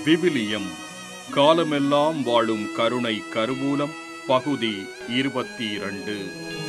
விவிலியம் காலமெல்லாம் வாழும் கருணை கருவூலம் பகுதி இருபத்தி இரண்டு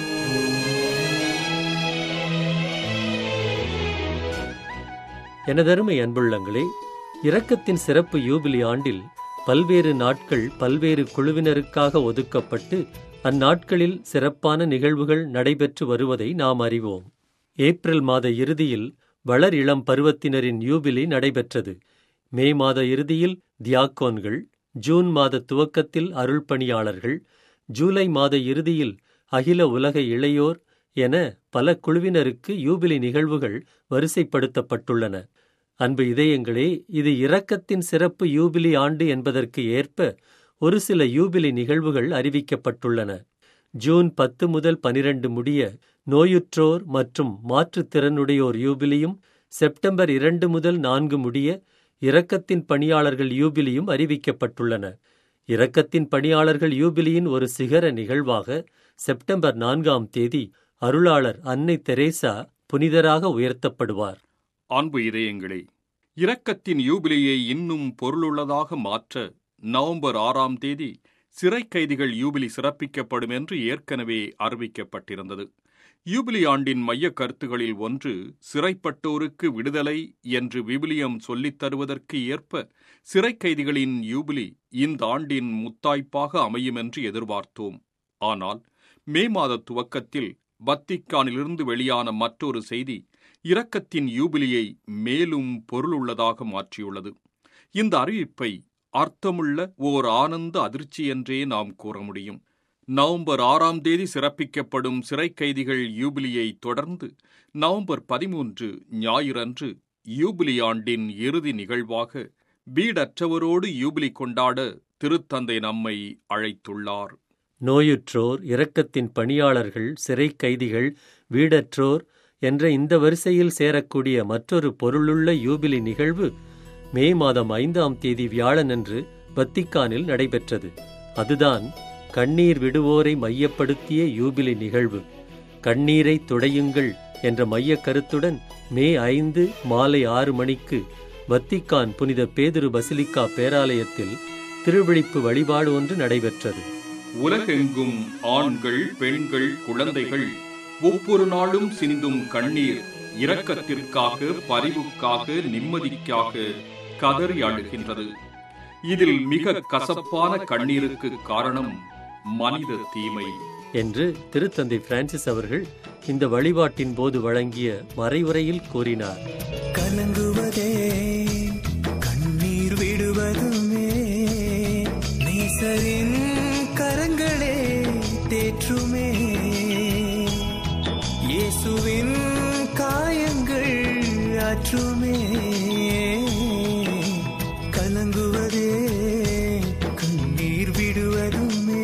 எனதருமை அன்புள்ளங்களே இரக்கத்தின் சிறப்பு யூபிலி ஆண்டில் பல்வேறு நாட்கள் பல்வேறு குழுவினருக்காக ஒதுக்கப்பட்டு அந்நாட்களில் சிறப்பான நிகழ்வுகள் நடைபெற்று வருவதை நாம் அறிவோம் ஏப்ரல் மாத இறுதியில் வளர் இளம் பருவத்தினரின் யூபிலி நடைபெற்றது மே மாத இறுதியில் தியாக்கோன்கள் ஜூன் மாத துவக்கத்தில் அருள்பணியாளர்கள் ஜூலை மாத இறுதியில் அகில உலக இளையோர் என பல குழுவினருக்கு யூபிலி நிகழ்வுகள் வரிசைப்படுத்தப்பட்டுள்ளன அன்பு இதயங்களே இது இரக்கத்தின் சிறப்பு யூபிலி ஆண்டு என்பதற்கு ஏற்ப ஒரு சில யூபிலி நிகழ்வுகள் அறிவிக்கப்பட்டுள்ளன ஜூன் பத்து முதல் பனிரெண்டு முடிய நோயுற்றோர் மற்றும் மாற்றுத்திறனுடையோர் யூபிலியும் செப்டம்பர் இரண்டு முதல் நான்கு முடிய இரக்கத்தின் பணியாளர்கள் யூபிலியும் அறிவிக்கப்பட்டுள்ளன இரக்கத்தின் பணியாளர்கள் யூபிலியின் ஒரு சிகர நிகழ்வாக செப்டம்பர் நான்காம் தேதி அருளாளர் அன்னை தெரேசா புனிதராக உயர்த்தப்படுவார் அன்பு இதயங்களே இரக்கத்தின் யூபிலியை இன்னும் பொருளுள்ளதாக மாற்ற நவம்பர் ஆறாம் தேதி சிறை கைதிகள் யூபிலி சிறப்பிக்கப்படும் என்று ஏற்கனவே அறிவிக்கப்பட்டிருந்தது யூபிலி ஆண்டின் மைய கருத்துகளில் ஒன்று சிறைப்பட்டோருக்கு விடுதலை என்று விவிலியம் சொல்லித் தருவதற்கு ஏற்ப சிறை கைதிகளின் யூபிலி இந்த ஆண்டின் முத்தாய்ப்பாக அமையும் என்று எதிர்பார்த்தோம் ஆனால் மே மாத துவக்கத்தில் வத்திக்கானிலிருந்து வெளியான மற்றொரு செய்தி இரக்கத்தின் யூபிலியை மேலும் பொருளுள்ளதாக மாற்றியுள்ளது இந்த அறிவிப்பை அர்த்தமுள்ள ஓர் ஆனந்த அதிர்ச்சி என்றே நாம் கூற முடியும் நவம்பர் ஆறாம் தேதி சிறப்பிக்கப்படும் சிறை கைதிகள் யூபிலியை தொடர்ந்து நவம்பர் பதிமூன்று ஞாயிறன்று யூபிலி ஆண்டின் இறுதி நிகழ்வாக வீடற்றவரோடு யூபிலி கொண்டாட திருத்தந்தை நம்மை அழைத்துள்ளார் நோயுற்றோர் இரக்கத்தின் பணியாளர்கள் சிறை கைதிகள் வீடற்றோர் என்ற இந்த வரிசையில் சேரக்கூடிய மற்றொரு பொருளுள்ள யூபிலி நிகழ்வு மே மாதம் ஐந்தாம் தேதி வியாழனன்று வத்திக்கானில் நடைபெற்றது அதுதான் கண்ணீர் விடுவோரை மையப்படுத்திய யூபிலி நிகழ்வு கண்ணீரை துடையுங்கள் என்ற மைய கருத்துடன் மே ஐந்து மாலை ஆறு மணிக்கு வத்திக்கான் புனித பேதுரு பசிலிக்கா பேராலயத்தில் திருவிழிப்பு வழிபாடு ஒன்று நடைபெற்றது உலகெங்கும் ஆண்கள் பெண்கள் குழந்தைகள் ஒவ்வொரு நாளும் சிந்தும் கண்ணீர் இரக்கத்திற்காக பரிவுக்காக நிம்மதிக்காக கதறி அழுகின்றது இதில் மிக கசப்பான கண்ணீருக்கு காரணம் மனித தீமை என்று திருத்தந்தை பிரான்சிஸ் அவர்கள் இந்த வழிபாட்டின் போது வழங்கிய மறைவுரையில் கூறினார் கலங்குவதே கண்ணீர் விடுவதுமே நேசரின் கரங்களே தேற்றுமே இயேசுவின் காயங்கள் ஆற்றுமே கலங்குவதே கண்ணீர் விடுவதுமே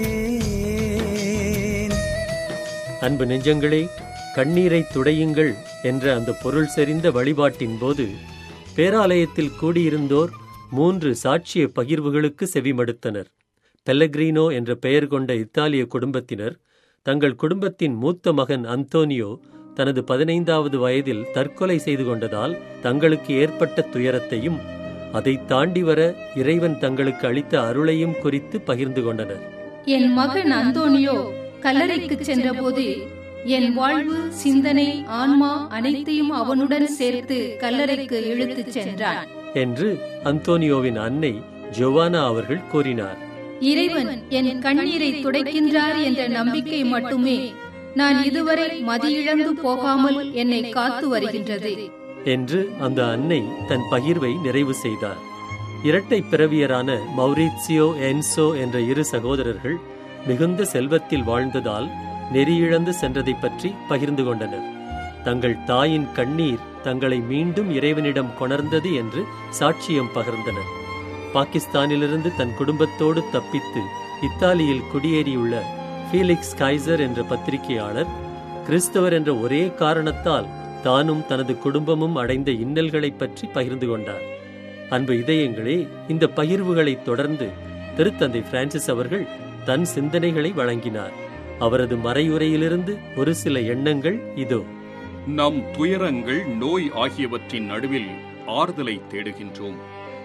அன்பு நெஞ்சங்களே கண்ணீரை துடையுங்கள் என்ற அந்த பொருள் செறிந்த வழிபாட்டின் போது பேராலயத்தில் கூடியிருந்தோர் மூன்று சாட்சிய பகிர்வுகளுக்கு செவிமடுத்தனர் பெல்லக்ரீனோ என்ற பெயர் கொண்ட இத்தாலிய குடும்பத்தினர் தங்கள் குடும்பத்தின் மூத்த மகன் அந்தோனியோ தனது பதினைந்தாவது வயதில் தற்கொலை செய்து கொண்டதால் தங்களுக்கு ஏற்பட்ட துயரத்தையும் அதை தாண்டி வர இறைவன் தங்களுக்கு அளித்த அருளையும் குறித்து பகிர்ந்து கொண்டனர் என் மகன் அந்தோனியோ கல்லறைக்கு சென்றபோது என் வாழ்வு சிந்தனை ஆன்மா அனைத்தையும் அவனுடன் சேர்த்து கல்லறைக்கு இழுத்துச் சென்றான் என்று அந்தோனியோவின் அன்னை ஜோவானா அவர்கள் கூறினார் இறைவன் என் கண்ணீரை துடைக்கின்றார் என்ற நம்பிக்கை மட்டுமே நான் இதுவரை மதியிழந்து போகாமல் என்னை காத்து வருகின்றது என்று அந்த அன்னை தன் பகிர்வை நிறைவு செய்தார் இரட்டை பிறவியரான மௌரித்சியோ என்சோ என்ற இரு சகோதரர்கள் மிகுந்த செல்வத்தில் வாழ்ந்ததால் நெறியிழந்து சென்றதை பற்றி பகிர்ந்து கொண்டனர் தங்கள் தாயின் கண்ணீர் தங்களை மீண்டும் இறைவனிடம் கொணர்ந்தது என்று சாட்சியம் பகிர்ந்தனர் பாகிஸ்தானிலிருந்து தன் குடும்பத்தோடு தப்பித்து இத்தாலியில் குடியேறியுள்ள ஃபீலிக்ஸ் கைசர் என்ற பத்திரிகையாளர் கிறிஸ்தவர் என்ற ஒரே காரணத்தால் தானும் தனது குடும்பமும் அடைந்த இன்னல்களைப் பற்றி பகிர்ந்து கொண்டார் அன்பு இதயங்களே இந்த பகிர்வுகளைத் தொடர்ந்து திருத்தந்தை பிரான்சிஸ் அவர்கள் தன் சிந்தனைகளை வழங்கினார் அவரது மறையுரையிலிருந்து ஒரு சில எண்ணங்கள் இதோ நம் துயரங்கள் நோய் ஆகியவற்றின் நடுவில் ஆறுதலை தேடுகின்றோம்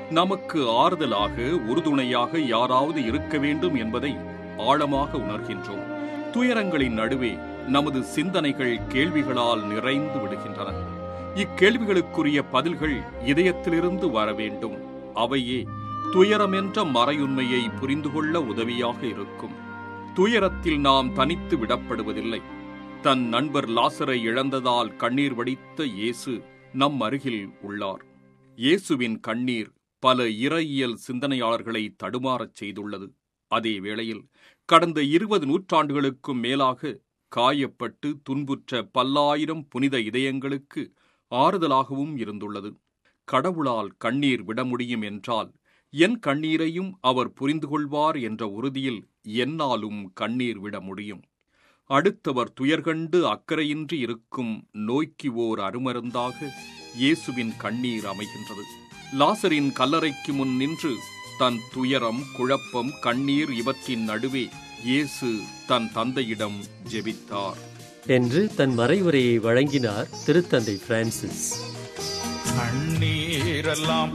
நமக்கு ஆறுதலாக உறுதுணையாக யாராவது இருக்க வேண்டும் என்பதை ஆழமாக உணர்கின்றோம் துயரங்களின் நடுவே நமது சிந்தனைகள் கேள்விகளால் நிறைந்து விடுகின்றன இக்கேள்விகளுக்குரிய பதில்கள் இதயத்திலிருந்து வர வேண்டும் அவையே துயரம் என்ற மறையுண்மையை புரிந்து கொள்ள உதவியாக இருக்கும் துயரத்தில் நாம் தனித்து விடப்படுவதில்லை தன் நண்பர் லாசரை இழந்ததால் கண்ணீர் வடித்த இயேசு நம் அருகில் உள்ளார் இயேசுவின் கண்ணீர் பல இறையியல் சிந்தனையாளர்களை தடுமாறச் செய்துள்ளது அதே வேளையில் கடந்த இருபது நூற்றாண்டுகளுக்கும் மேலாக காயப்பட்டு துன்புற்ற பல்லாயிரம் புனித இதயங்களுக்கு ஆறுதலாகவும் இருந்துள்ளது கடவுளால் கண்ணீர் விட முடியும் என்றால் என் கண்ணீரையும் அவர் புரிந்து கொள்வார் என்ற உறுதியில் என்னாலும் கண்ணீர் விட முடியும் அடுத்தவர் துயர்கண்டு அக்கறையின்றி இருக்கும் நோய்க்கு ஓர் அருமருந்தாக இயேசுவின் கண்ணீர் அமைகின்றது லாசரின் கல்லறைக்கு முன் நின்று தன் துயரம் குழப்பம் கண்ணீர் இவற்றின் நடுவே இயேசு தன் தந்தையிடம் ஜெபித்தார் என்று தன் மறைவுரையை வழங்கினார் திருத்தந்தை பிரான்சிஸ் கண்ணீரெல்லாம்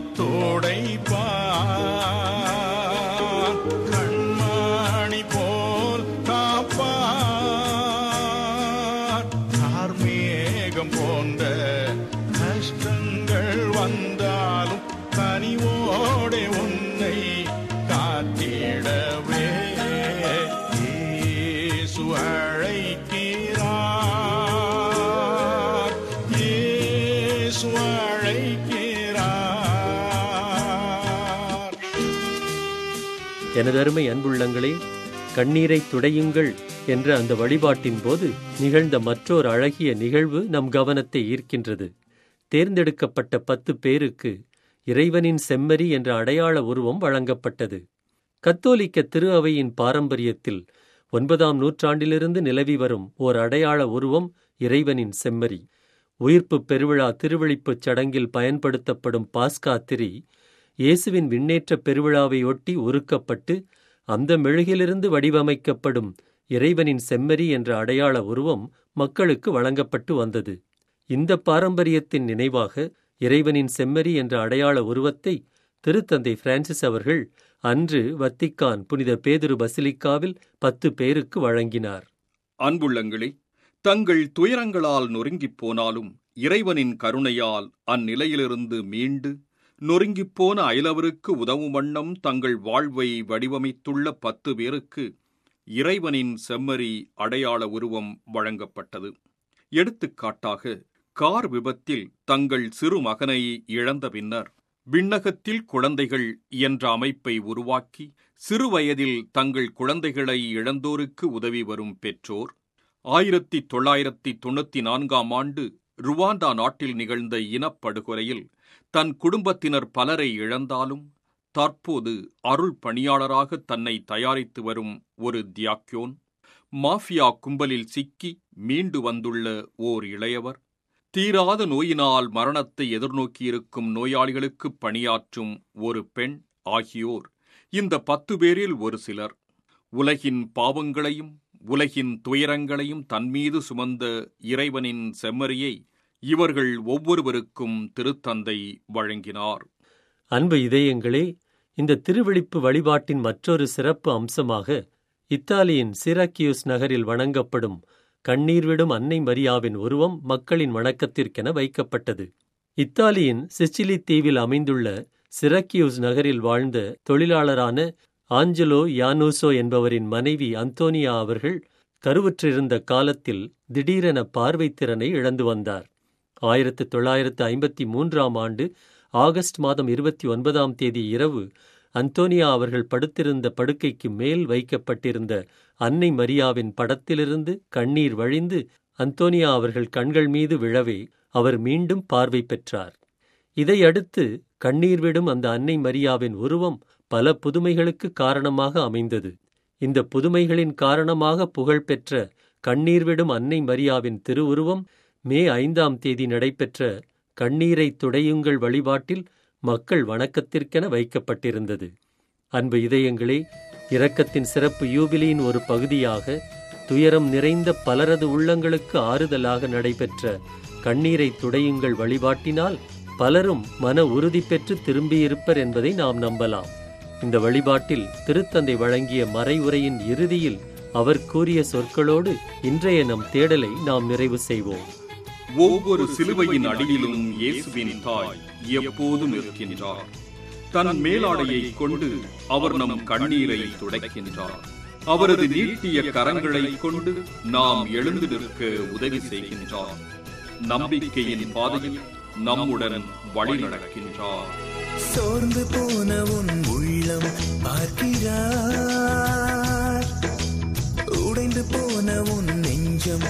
தோடைப்பார் கண்மணி போல் காப்பார் கார்மேகம் போன்ற கஷ்டங்கள் வந்தாலும் கனிவோடே உன்னை காத்திடவே இயேசு அழைக்கிறார் இயேசு அழைக்கிறார் எனதருமை அன்புள்ளங்களே கண்ணீரை துடையுங்கள் என்ற அந்த வழிபாட்டின் போது நிகழ்ந்த மற்றொரு அழகிய நிகழ்வு நம் கவனத்தை ஈர்க்கின்றது தேர்ந்தெடுக்கப்பட்ட பத்து பேருக்கு இறைவனின் செம்மறி என்ற அடையாள உருவம் வழங்கப்பட்டது கத்தோலிக்க திரு அவையின் பாரம்பரியத்தில் ஒன்பதாம் நூற்றாண்டிலிருந்து நிலவி வரும் ஓர் அடையாள உருவம் இறைவனின் செம்மறி உயிர்ப்புப் பெருவிழா திருவழிப்புச் சடங்கில் பயன்படுத்தப்படும் பாஸ்கா திரி இயேசுவின் விண்ணேற்றப் பெருவிழாவையொட்டி உருக்கப்பட்டு அந்த மெழுகிலிருந்து வடிவமைக்கப்படும் இறைவனின் செம்மறி என்ற அடையாள உருவம் மக்களுக்கு வழங்கப்பட்டு வந்தது இந்த பாரம்பரியத்தின் நினைவாக இறைவனின் செம்மறி என்ற அடையாள உருவத்தை திருத்தந்தை பிரான்சிஸ் அவர்கள் அன்று வத்திக்கான் புனித பேதுரு பசிலிக்காவில் பத்து பேருக்கு வழங்கினார் அன்புள்ளங்களே தங்கள் துயரங்களால் நொறுங்கிப் போனாலும் இறைவனின் கருணையால் அந்நிலையிலிருந்து மீண்டு நொறுங்கிப்போன அயலவருக்கு உதவும் வண்ணம் தங்கள் வாழ்வை வடிவமைத்துள்ள பத்து பேருக்கு இறைவனின் செம்மறி அடையாள உருவம் வழங்கப்பட்டது எடுத்துக்காட்டாக கார் விபத்தில் தங்கள் சிறு மகனை இழந்த பின்னர் விண்ணகத்தில் குழந்தைகள் என்ற அமைப்பை உருவாக்கி சிறுவயதில் தங்கள் குழந்தைகளை இழந்தோருக்கு உதவி வரும் பெற்றோர் ஆயிரத்தி தொள்ளாயிரத்தி தொண்ணூத்தி நான்காம் ஆண்டு ருவாண்டா நாட்டில் நிகழ்ந்த இனப்படுகொலையில் தன் குடும்பத்தினர் பலரை இழந்தாலும் தற்போது அருள் பணியாளராக தன்னை தயாரித்து வரும் ஒரு தியாக்யோன் மாஃபியா கும்பலில் சிக்கி மீண்டு வந்துள்ள ஓர் இளையவர் தீராத நோயினால் மரணத்தை எதிர்நோக்கியிருக்கும் நோயாளிகளுக்கு பணியாற்றும் ஒரு பெண் ஆகியோர் இந்த பத்து பேரில் ஒரு சிலர் உலகின் பாவங்களையும் உலகின் துயரங்களையும் தன்மீது சுமந்த இறைவனின் செம்மறியை இவர்கள் ஒவ்வொருவருக்கும் திருத்தந்தை வழங்கினார் அன்பு இதயங்களே இந்த திருவிழிப்பு வழிபாட்டின் மற்றொரு சிறப்பு அம்சமாக இத்தாலியின் சிராக்கியூஸ் நகரில் வணங்கப்படும் கண்ணீர் விடும் அன்னை மரியாவின் உருவம் மக்களின் வணக்கத்திற்கென வைக்கப்பட்டது இத்தாலியின் சிச்சிலி தீவில் அமைந்துள்ள சிரக்கியூஸ் நகரில் வாழ்ந்த தொழிலாளரான ஆஞ்சலோ யானூசோ என்பவரின் மனைவி அந்தோனியா அவர்கள் கருவுற்றிருந்த காலத்தில் திடீரென பார்வைத்திறனை இழந்து வந்தார் ஆயிரத்து தொள்ளாயிரத்து ஐம்பத்தி மூன்றாம் ஆண்டு ஆகஸ்ட் மாதம் இருபத்தி ஒன்பதாம் தேதி இரவு அந்தோனியா அவர்கள் படுத்திருந்த படுக்கைக்கு மேல் வைக்கப்பட்டிருந்த அன்னை மரியாவின் படத்திலிருந்து கண்ணீர் வழிந்து அந்தோனியா அவர்கள் கண்கள் மீது விழவே அவர் மீண்டும் பார்வை பெற்றார் இதையடுத்து கண்ணீர் விடும் அந்த அன்னை மரியாவின் உருவம் பல புதுமைகளுக்கு காரணமாக அமைந்தது இந்த புதுமைகளின் காரணமாக புகழ்பெற்ற கண்ணீர் விடும் அன்னை மரியாவின் திருவுருவம் மே ஐந்தாம் தேதி நடைபெற்ற கண்ணீரை துடையுங்கள் வழிபாட்டில் மக்கள் வணக்கத்திற்கென வைக்கப்பட்டிருந்தது அன்பு இதயங்களே இரக்கத்தின் சிறப்பு யூபிலியின் ஒரு பகுதியாக துயரம் நிறைந்த பலரது உள்ளங்களுக்கு ஆறுதலாக நடைபெற்ற கண்ணீரை துடையுங்கள் வழிபாட்டினால் பலரும் மன உறுதி பெற்று திரும்பியிருப்பர் என்பதை நாம் நம்பலாம் இந்த வழிபாட்டில் திருத்தந்தை வழங்கிய மறைவுரையின் இறுதியில் அவர் கூறிய சொற்களோடு இன்றைய நம் தேடலை நாம் நிறைவு செய்வோம் ஒவ்வொரு சிலுவையின் அடியிலும் இயேசுவின் தாய் எப்போதும் இருக்கின்றார் தன் மேலாடையை கொண்டு அவர் நம் கண்ணீரை துடைக்கின்றார் அவரது நீட்டிய கரங்களை கொண்டு நாம் எழுந்து நிற்க உதவி செய்கின்றார் நம்பிக்கையின் பாதையில் நம்முடன் வழி நடக்கின்றார் சோர்ந்து போன உன் உள்ளம் பார்க்கிறார் உடைந்து போன உன் நெஞ்சம்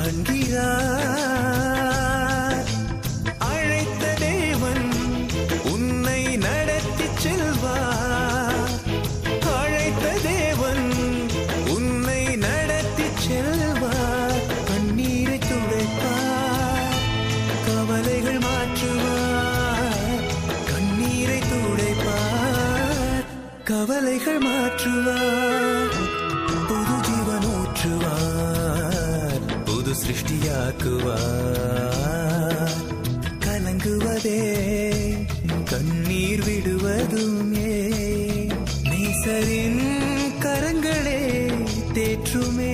காண்கிறார் அழைத்த தேவன் உன்னை நடத்தி செல்வார் அழைத்த தேவன் உன்னை நடத்தி செல்வார் கண்ணீரை துடைப்பார் கவலைகள் மாற்றுவார் கண்ணீரை துடைப்பார் கவலைகள் மாற்றுவார் புது ஜீவன் ஊற்றுவார் புது சிருஷ்டியாக்குவார் கலங்குவதே கண்ணீர் விடுவதுமே நேசரின் கரங்களே தேற்றுமே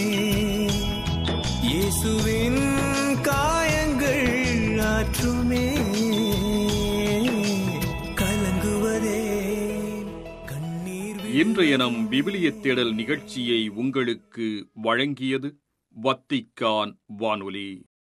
இயேசுவின் காயங்கள் ஆற்றுமே கலங்குவதே கண்ணீர் வி- இன்றைய நம் விவிலிய தேடல் நிகழ்ச்சியை உங்களுக்கு வழங்கியது வத்திக்கான் வானொலி